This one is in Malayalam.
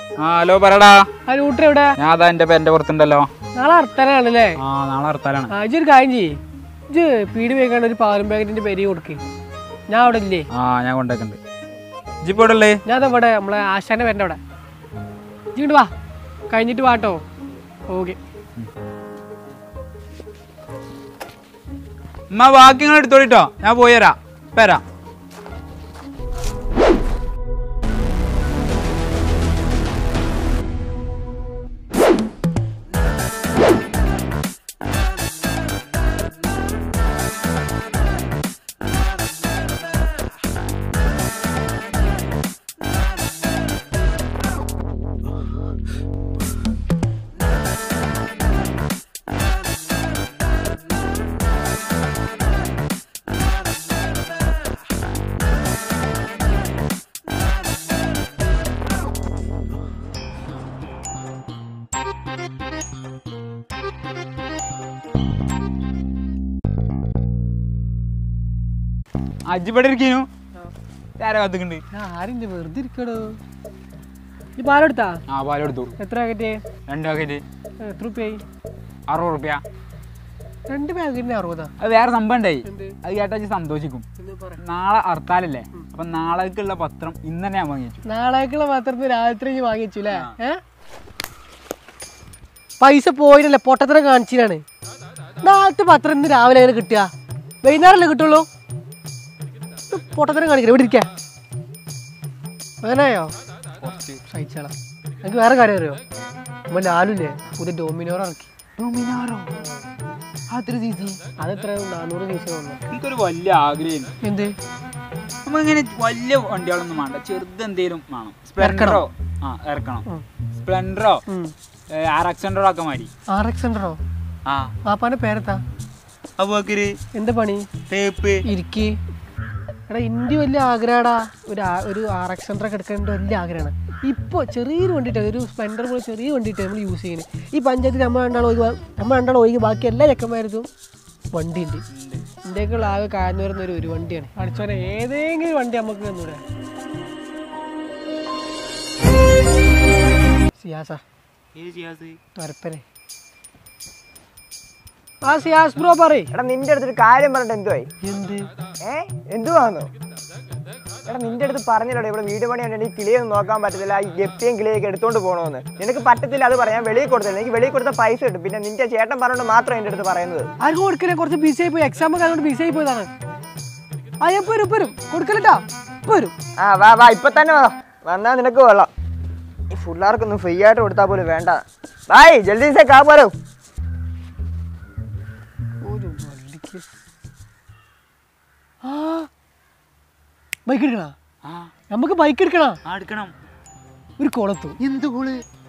ആ ഹലോ പറടാ ആ ലൂട്ടർ എവിടെ ഞാൻ അതാ എന്റെ പേരന്റെ പുറത്തുണ്ടല്ലോ നാളെ അർത്തനാണല്ലേ ആ നാളെ ഹർത്താലാണ് ആ ഇജ്ജ് ഒരു കാര്യം ചെയ്യ് ഇജ്ജ് പീടി വേക്കാണ്ട് ഒരു പാലും പാക്കറ്റിന്റെ പെരി കൊടുക്ക് ഞാൻ അവിടെ ഇല്ലേ ആ ഞാൻ കൊണ്ടേക്കുണ്ട് ജിപ്പോ ഇവിടെ ഉള്ളേ ഞാൻ ദാ ഇവിടെ നമ്മളെ ആശാന്റെ പേരൻ്റെ അവിടെ ഇജ്ജ് ഇങ്ങോട്ട് വാ കഴിഞ്ഞിട്ട് വാട്ടോ ഓക്കെ ഉമ്മ ബാക്കി നിങ്ങൾ എടുത്തോളിട്ടോ ഞാൻ പോയി തരാം ഇപ്പൊ വരാം അജി ഇവിടെ ഇരിക്കുന്നു ആരാ കാത്തുക്കുണ്ട് ഞാൻ ആരുണ്ട് വെറുതെ ഇരിക്കടോ ഈ പാലെടുത്താ ആ പാലെടുത്തു എത്ര പാക്കറ്റ് രണ്ട് പാക്കറ്റ് എത്ര റുപ്യായി അറുപത് റുപ്യ രണ്ട് പാക്കറ്റിന് അറുപതാ അത് വേറെ സംഭവം ഉണ്ടായി എന്ത് അത് കേട്ടാ ഇജ്ജ് സന്തോഷിക്കും എന്ന് പറ നാളെ ഹർത്താലല്ലേ അപ്പൊ നാളേക്കുള്ള പത്രം ഇന്ന് തന്നെ ഞാൻ വാങ്ങിച്ചു നാളേക്കുള്ള പത്രത്തിന് രാത്രി ഇജ്ജ് വാങ്ങിച്ചു അല്ലേ ഏ പൈസ പോയിട്ടല്ലേ പൊട്ടത്തരം കാണിച്ചിട്ടാണ് നാളത്തെ പത്രം ഇന്ന് രാവിലെ എങ്ങനെ കിട്ടുക വൈകുന്നേരമല്ലേ കിട്ടുള്ളൂ ഇത് പൊട്ടത്തരം കാണിക്കണം ഇവിടെ ഇരിക്കാം അങ്ങനെയോ സഹിച്ചാളാ എനിക്ക് വേറെ കാര്യം അറിയോ നമ്മൾ ലാലുല്ലേ പുതിയ ഡോമിനോർ ഇറക്കി ഡൊമിനാറോ അത്ര സീസി അതെത്ര നാനൂറ് ദിവസം വന്നു എനിക്കൊരു വലിയ ആഗ്രഹം എന്ത് നമ്മ ഇങ്ങനെ വലിയ വണ്ടികളൊന്നും വേണ്ട ചെറുത് എന്തേലും വേണം സ്പ്ലെൻഡറോ ആ ഇറക്കണം സ്പ്ലെൻഡറോ ആർ എക്സൻഡറോ ഒക്കെ മതി ആർ എക്സ് ഉണ്ടോ ആ പാപ്പാന്റെ പേരെത്താ അപ്പോക്കര് എന്താ പണി തേപ്പ് ഇരിക്ക് എടാ ഇന്ത്യ വലിയ ആഗ്രഹടാ ഒരു ആ- ഒരു ആർ എക്സ് ഹൺഡ്രഡ് എടുക്കേണ്ട വലിയ ആഗ്രഹമാണ് ഇപ്പോൾ ചെറിയൊരു വണ്ടിയിട്ട് ഒരു സ്പ്ലെൻഡർ പോലെ ചെറിയ വണ്ടിയിട്ട് നമ്മൾ യൂസ് ചെയ്യുന്നത് ഈ പഞ്ചായത്തിൽ നമ്മൾ രണ്ടാൾ ഒഴുകി നമ്മൾ രണ്ടാൾ ഒഴുകി ബാക്കി എല്ലാ ചെക്കന്മാരതും വണ്ടിയുണ്ട് ഇന്ത്യക്കുള്ള ആകെ കാഞ്ഞു വരുന്ന ഒരു ഒരു വണ്ടിയാണ് പഠിച്ചോനെ ഏതെങ്കിലും വണ്ടി നമുക്ക് തന്നൂടെ സിയാസ തുരപ്പനെ ആ സിയാസ് ബ്രോ പറയ് എടാ നിന്റെ അടുത്തൊരു കാര്യം പറഞ്ഞിട്ട് എന്തുവായി എന്ത് ഏ എന്തുവാന്നോ എടാ നിന്റെ അടുത്ത് പറഞ്ഞില്ലടാ ഇവിടെ വീട് പണി ഉണ്ടെങ്കിൽ കിളിയൊന്നും നോക്കാൻ പറ്റത്തില്ല ഈ ഗപ്പിയും കിളിയൊക്കെ എടുത്തോണ്ട് പോകണമെന്ന് നിനക്ക് പറ്റത്തില്ല അത് പറയാൻ വെളിയിൽ കൊടുത്തില്ല എനിക്ക് വെളിയിൽ കൊടുത്ത പൈസ കിട്ടും പിന്നെ നിന്റെ ചേട്ടൻ പറഞ്ഞോണ്ട് മാത്രം എൻ്റെ അടുത്ത് പറയുന്നത് ആർക്കും കൊടുക്കണേ കുറച്ച് ബിസി ആയി പോയി എക്സാം ഒക്കെ അതുകൊണ്ട് ബിസി ആയി പോയതാണ് ആ എപ്പോ വരും ഇപ്പൊ വരും കൊടുക്കലട്ടാ ഇപ്പൊ വരും ആ വാ വാ ഇപ്പൊ തന്നെ വാ വന്നാ നിനക്ക് കൊള്ളാം ഈ പിള്ളേർക്കൊന്നും ഫ്രീ ആയിട്ട് കൊടുത്താൽ പോലും വേണ്ട ബായ് ജൽദി സേ കാ പോരോ ഒരു വണ്ടിക്ക് ആ ബൈക്ക് എടുക്കണ ആ നമുക്ക് ബൈക്ക് എടുക്കണ ആ എടുക്കണം ഒരു കുളത്തു എന്ത് കൂള്